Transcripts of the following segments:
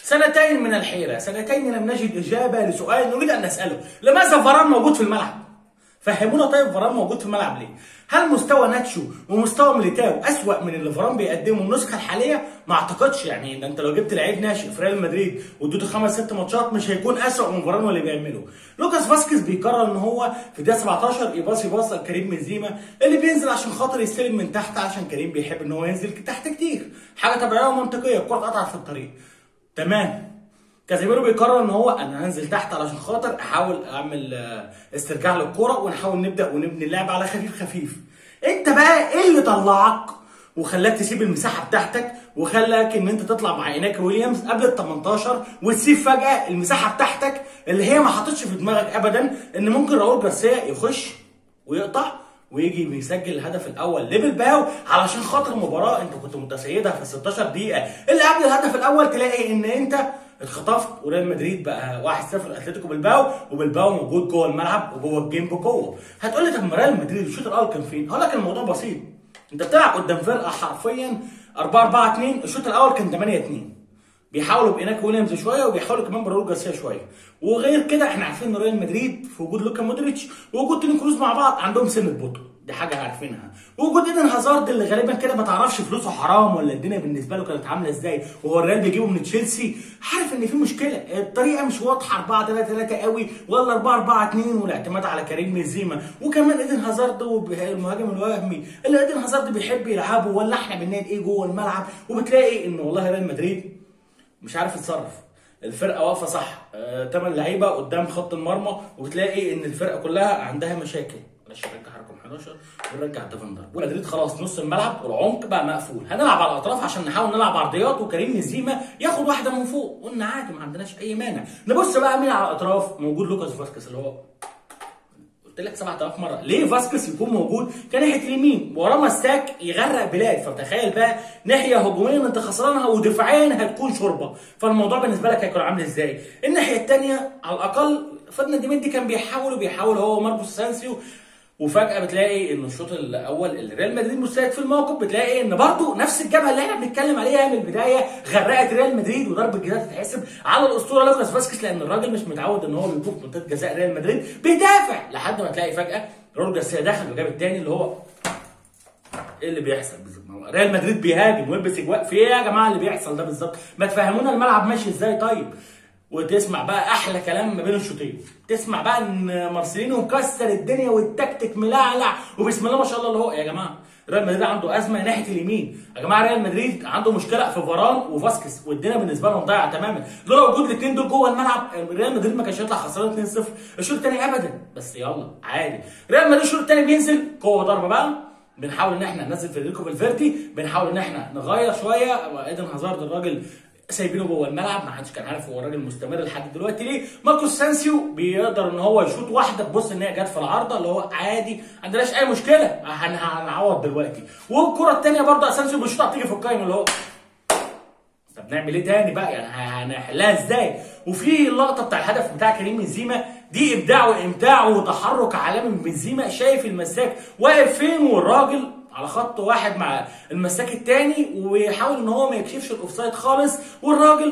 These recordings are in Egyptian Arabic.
سنتين من الحيرة سنتين لم نجد إجابة لسؤال نريد أن نسأله لماذا فران موجود في الملعب؟ فهمونا طيب فران موجود في الملعب ليه؟ هل مستوى ناتشو ومستوى ميليتاو أسوأ من اللي فران بيقدمه النسخة الحالية؟ ما أعتقدش يعني ده أنت لو جبت لعيب ناشئ في ريال مدريد واديته خمس ست ماتشات مش هيكون أسوأ من فران واللي بيعمله. لوكاس فاسكيز بيقرر إن هو في الدقيقة 17 يباصي باصة لكريم بنزيما اللي بينزل عشان خاطر يستلم من تحت عشان كريم بيحب إن هو ينزل تحت كتير. حاجة طبيعية ومنطقية الكورة اتقطعت في الطريق. تمام كازيميرو بيقرر ان هو انا هنزل تحت علشان خاطر احاول اعمل آه، استرجاع للكوره ونحاول نبدا ونبني اللعب على خفيف خفيف انت بقى ايه اللي طلعك وخلاك تسيب المساحه بتاعتك وخلاك ان انت تطلع مع ايناك ويليامز قبل ال 18 وتسيب فجاه المساحه بتاعتك اللي هي ما حطتش في دماغك ابدا ان ممكن راؤول جارسيا يخش ويقطع ويجي بيسجل الهدف الاول لبلباو علشان خاطر مباراه انت كنت متسيدها في ال 16 دقيقه اللي قبل الهدف الاول تلاقي ان انت اتخطفت وريال مدريد بقى 1-0 اتلتيكو بلباو وبلباو موجود جوه الملعب وجوه الجيم بقوه هتقول لي طب ما ريال مدريد الشوط الاول كان فين؟ هقول لك الموضوع بسيط انت بتلعب قدام فرقه حرفيا 4 4 2 الشوط الاول كان 8 2 بيحاولوا بايناك ويليامز شويه وبيحاولوا كمان براول جارسيا شويه وغير كده احنا عارفين ان ريال مدريد في وجود لوكا مودريتش ووجود توني كروز مع بعض عندهم سنه بطء دي حاجه عارفينها وجود ايدن هازارد اللي غالبا كده ما تعرفش فلوسه حرام ولا الدنيا بالنسبه له كانت عامله ازاي وهو الريال بيجيبه من تشيلسي عارف ان في مشكله الطريقه مش واضحه 4 3 3 قوي ولا 4 4 2 والاعتماد على كريم بنزيما وكمان ايدن هازارد والمهاجم الوهمي اللي ايدن هازارد بيحب يلعبه ولا احنا بننادي ايه جوه الملعب وبتلاقي ان والله ريال مدريد مش عارف يتصرف الفرقه واقفه صح ثمان لعيبه قدام خط المرمى وبتلاقي ان الفرقه كلها عندها مشاكل معلش نرجع رقم 11 ونرجع ديفندر مدريد خلاص نص الملعب والعمق بقى مقفول هنلعب على الاطراف عشان نحاول نلعب عرضيات وكريم نزيما ياخد واحده من فوق قلنا عادي ما عندناش اي مانع نبص بقى مين على الاطراف موجود لوكاس فاسكس اللي هو قلت لك 7000 مره ليه فاسكس يكون موجود كناحيه اليمين وراه مساك يغرق بلاد فتخيل بقى ناحيه هجوميا انت خسرانها ودفاعيا هتكون شوربه فالموضوع بالنسبه لك هيكون عامل ازاي الناحيه الثانيه على الاقل فادنا ديميدي كان بيحاول وبيحاول هو ماركوس سانسيو وفجاه بتلاقي ان الشوط الاول اللي ريال مدريد مستهدف في الموقف بتلاقي ان برضه نفس الجبهه اللي احنا بنتكلم عليها من البدايه غرقت ريال مدريد وضربه جزاء تتحسب على الاسطوره لوكاس فاسكس لان الراجل مش متعود ان هو بيكون في منطقه جزاء ريال مدريد بيدافع لحد ما تلاقي فجاه راول جارسيا دخل وجاب الثاني اللي هو ايه اللي بيحصل بالظبط؟ ما هو ريال مدريد بيهاجم ويلبس اجواء في ايه يا جماعه اللي بيحصل ده بالظبط؟ ما تفهمونا الملعب ماشي ازاي طيب؟ وتسمع بقى احلى كلام ما بين الشوطين تسمع بقى ان مارسيلينو مكسر الدنيا والتكتيك ملعلع وبسم الله ما شاء الله اللي هو يا جماعه ريال مدريد عنده ازمه ناحيه اليمين يا جماعه ريال مدريد عنده مشكله في فاران وفاسكس والدنيا بالنسبه لهم ضايعه تماما لولا وجود الاثنين دول جوه الملعب ريال مدريد ما كانش هيطلع خسران 2-0 الشوط الثاني ابدا بس يلا عادي ريال مدريد الشوط الثاني بينزل قوه ضربه بقى بنحاول ان احنا ننزل فيدريكو فالفيردي بنحاول ان احنا نغير شويه ايدن هازارد الراجل سايبينه جوه الملعب ما حدش كان عارف هو الراجل مستمر لحد دلوقتي ليه ماركوس سانسيو بيقدر ان هو يشوط واحده تبص ان هي جت في العارضه اللي هو عادي ما عندناش اي مشكله هن- هنعوض دلوقتي والكره الثانيه برضه اسانسيو بيشوطها بتيجي في القايمه اللي هو طب نعمل ايه تاني بقى يعني ه- هنحلها ازاي وفي اللقطه بتاع الهدف بتاع كريم بنزيما دي ابداع وامتاع وتحرك عالمي من بنزيما شايف المساك واقف فين والراجل على خط واحد مع المساك التاني ويحاول ان هو ما يكشفش الاوفسايد خالص والراجل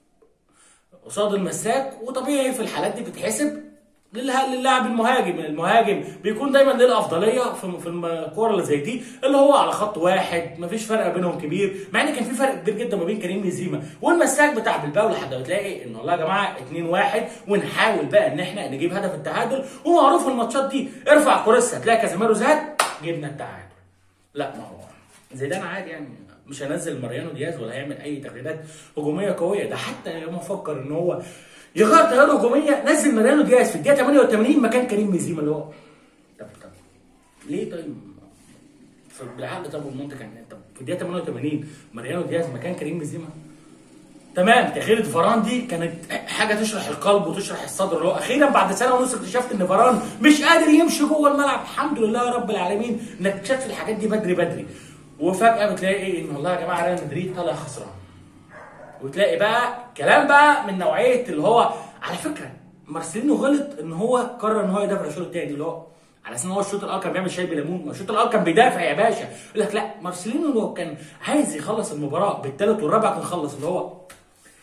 قصاد المساك وطبيعي في الحالات دي بتتحسب لله- للاعب المهاجم المهاجم بيكون دايما ليه الافضليه في في الكوره اللي زي دي اللي هو على خط واحد مفيش فرق بينهم كبير مع ان كان في فرق كبير جدا ما بين كريم بنزيما والمساك بتاع بلباو لحد ما تلاقي ان والله يا جماعه 2 1 ونحاول بقى ان احنا نجيب هدف التعادل ومعروف الماتشات دي ارفع كوريسا هتلاقي كازيميرو زاد جبنا التعادل لا ما هو زيدان عادي يعني مش هنزل ماريانو دياز ولا هيعمل اي تغييرات هجوميه قويه ده حتى لما فكر ان هو يغير تغيير هجوميه نزل ماريانو دياز في الدقيقه 88 مكان كريم بنزيما اللي هو طب طب ليه طيب في بالعقل طب والمنطق يعني طب في الدقيقه 88 ماريانو دياز مكان كريم بنزيما تمام تغيير فاران دي كانت حاجه تشرح القلب وتشرح الصدر اللي هو اخيرا بعد سنه ونص اكتشفت ان فاران مش قادر يمشي جوه الملعب الحمد لله يا رب العالمين انك اكتشفت الحاجات دي بدري بدري وفجاه بتلاقي ان والله يا جماعه ريال مدريد طالع خسران وتلاقي بقى كلام بقى من نوعيه اللي هو على فكره مارسيلينو غلط ان هو قرر ان هو يدافع الشوط الثاني اللي هو على اساس ان هو الشوط الاول كان بيعمل شاي بليمون ما الشوط الاول كان بيدافع يا باشا يقول لك لا مارسيلينو لو كان عايز يخلص المباراه بالثالث والرابع كان خلص اللي هو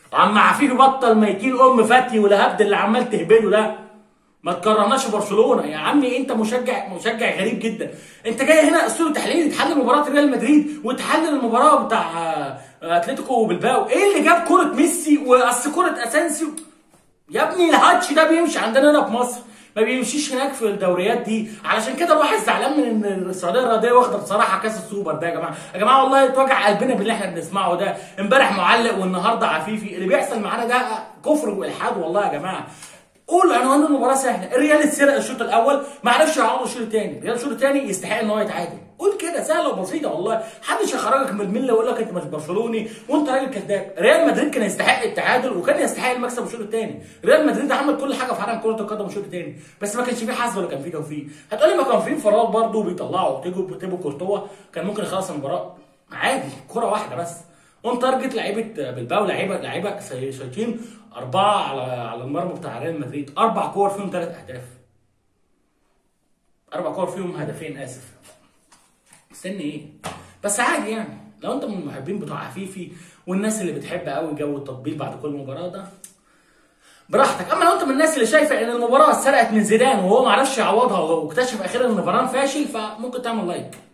عم عفيفي بطل ميتين ام فتي والهبد اللي عمال تهبده ده ما تكرهناش برشلونه يا عمي انت مشجع مشجع غريب جدا انت جاي هنا اسطوره تحليل تحلل مباراه ريال مدريد وتحلل المباراه بتاع آه، اتلتيكو بالباو ايه اللي جاب كره ميسي واصل كره اسانسيو يا ابني الهاتش ده بيمشي عندنا هنا في مصر ما بيمشيش هناك في الدوريات دي علشان كده الواحد زعلان من ان السعوديه الرياضيه واخده بصراحه كاس السوبر ده يا جماعه يا جماعه والله اتوجع قلبنا باللي احنا بنسمعه ده امبارح معلق والنهارده عفيفي اللي بيحصل معانا ده كفر والحاد والله يا جماعه قول عنوان المباراه سهله الريال اتسرق الشوط الاول ما عرفش يعوض الشوط الثاني الريال الشوط الثاني يستحق ان هو يتعادل قول كده سهله وبسيطه والله محدش هيخرجك من المله ويقول لك انت مش برشلوني وانت راجل كذاب ريال مدريد كان يستحق التعادل وكان يستحق المكسب الشوط الثاني ريال مدريد عمل كل حاجه في عالم كره القدم الشوط الثاني بس ما كانش فيه حظ ولا كان فيه توفيق هتقولي ما كان فيه انفراد برضه بيطلعوا تيجوا تيجوا كورتوا كان ممكن يخلص المباراه عادي كره واحده بس اون تارجت لعيبه بالباو لعيبه لعيبه شايطين اربعه على على المرمى بتاع ريال مدريد اربع كور فيهم ثلاث اهداف اربع كور فيهم هدفين اسف مستني ايه بس عادي يعني لو انت من المحبين بتوع عفيفي والناس اللي بتحب قوي جو التطبيل بعد كل مباراه ده براحتك اما لو انت من الناس اللي شايفه ان المباراه اتسرقت من زيدان وهو ما عرفش يعوضها واكتشف اخيرا ان فاران فاشل فممكن تعمل لايك